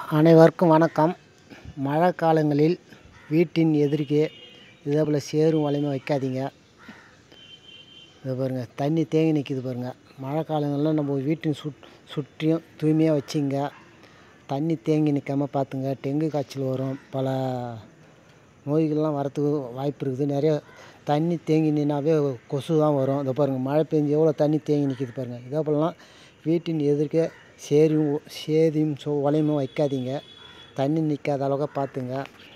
அனைவருக்கும் வணக்கம் மழை காலங்களில் வீட்டின் எதிர்க்கே இதேபோல் சேரும் வலையுமே வைக்காதீங்க இது பாருங்கள் தண்ணி தேங்கி நிற்கிது பாருங்கள் மழை காலங்களில் நம்ம வீட்டின் சுட் சுற்றியும் தூய்மையாக வச்சுங்க தண்ணி தேங்கி நிற்காம பார்த்துங்க டெங்கு காய்ச்சல் வரும் பல நோய்கள்லாம் வரத்துக்கு வாய்ப்பு இருக்குது நிறைய தண்ணி தேங்கி நின்னாவே கொசு தான் வரும் இதை பாருங்கள் மழை பெஞ்சு எவ்வளோ தண்ணி தேங்கி நிற்கிது பாருங்கள் இதே போலலாம் வீட்டின் எதிர்க்கே சேரியும் சேதியும் சோ வலையும் வைக்காதீங்க தண்ணி நிற்காத அளவுக்கு பார்த்துங்க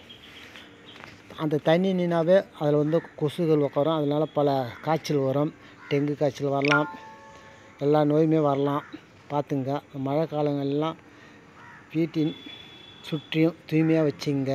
அந்த தண்ணி நின்னாவே அதில் வந்து கொசுகள் உட்காரும் அதனால பல காய்ச்சல் வரும் டெங்கு காய்ச்சல் வரலாம் எல்லா நோயுமே வரலாம் பார்த்துங்க மழை காலங்கள்லாம் வீட்டின் சுற்றியும் தூய்மையாக வச்சுங்க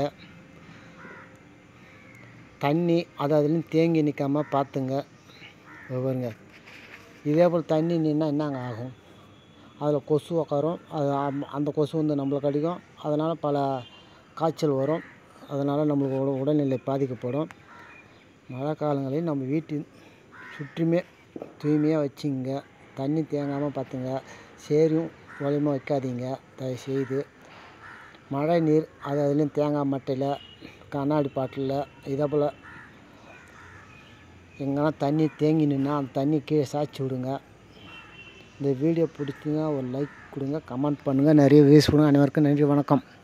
தண்ணி அது அதுலேயும் தேங்கி நிற்காம பார்த்துங்க இதோ பாருங்க இதே போல் தண்ணி நின்னா என்னங்க ஆகும் அதில் கொசு உட்காரும் அது அம்- அந்த கொசு வந்து நம்மளை கடிக்கும் அதனால் பல காய்ச்சல் வரும் அதனால் நம்மளுக்கு உட உடல்நிலை பாதிக்கப்படும் மழை காலங்களில் நம்ம வீட்டின் சுற்றியுமே தூய்மையாக வச்சுங்க தண்ணி தேங்காமல் பார்த்துங்க சேரும் வலிமை வைக்காதீங்க தயவுசெய்து மழை நீர் அது அதுலேயும் தேங்காய் மட்டையில் கண்ணாடி பாட்டிலில் இதே போல் எங்கன்னா தண்ணி தேங்கி நின்னா அந்த தண்ணி கீழே சாய்ச்சி விடுங்க இந்த வீடியோ பிடிச்சிங்கன்னா ஒரு லைக் கொடுங்க கமெண்ட் பண்ணுங்கள் நிறைய வியூஸ் கொடுங்க அனைவருக்கும் நன்றி வணக்கம்